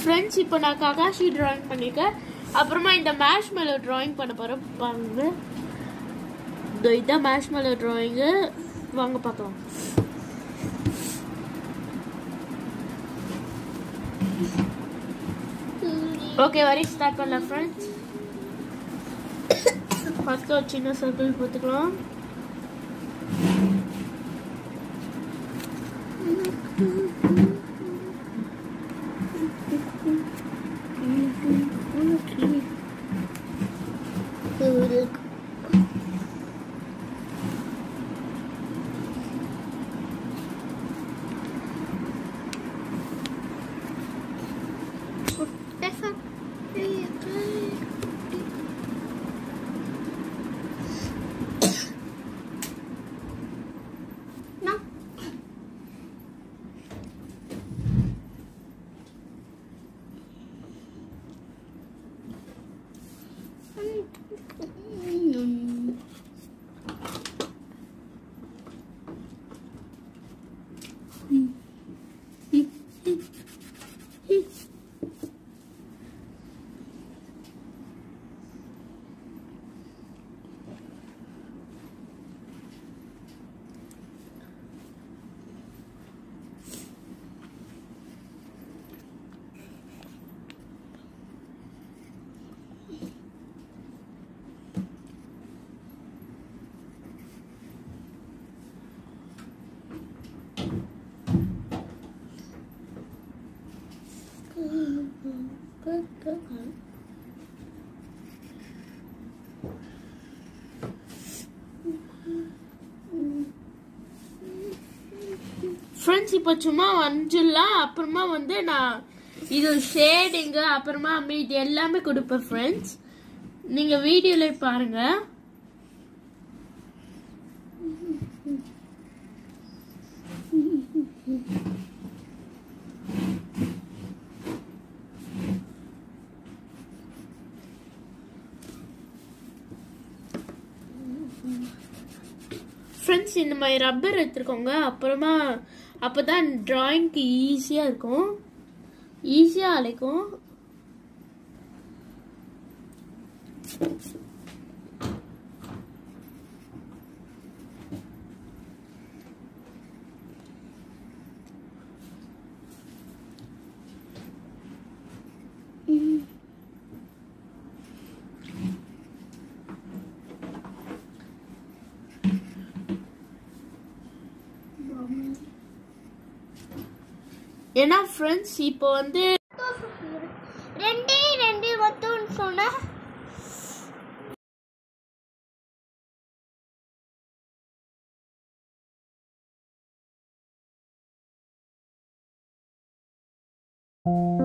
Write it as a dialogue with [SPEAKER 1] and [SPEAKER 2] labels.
[SPEAKER 1] friends இப்போ நான் Kakashi drawing பண்ணியிருக்கேன் அப்புறமா இந்த மேஷ் மேலே டிராயிங் பண்ண போகிறேன் பாருங்க இதோ இதான் மேஷ் மேலே டிராயிங்கு வாங்க பார்க்கலாம் ஓகே வரி ஸ்டார்ட் பண்ணலாம் ஃப்ரெண்ட்ஸ் ஃபர்ஸ்ட் ஒரு சின்ன சர்க்கிள் போட்டுக்கலாம் ஃப்ரெண்ட்ஸ் இப்போ சும்மா வஞ்சிடலாம் அப்புறமா வந்து நான் இது ஷேடிங்கு அப்புறமா மீதி எல்லாமே கொடுப்பேன் ஃப்ரெண்ட்ஸ் நீங்கள் வீடியோவில் பாருங்க ஃப்ரெண்ட்ஸ் இந்த மாதிரி ரப்பர் எடுத்துருக்கோங்க அப்புறமா அப்போ தான் ட்ராயிங்க்கு ஈஸியாக இருக்கும் ஈஸியாக அழைக்கும் ஏன்னா ஃப்ரெண்ட்ஸ் இப்போ வந்து
[SPEAKER 2] ரெண்டே ரெண்டு மட்டும் சொன்ன
[SPEAKER 3] Thank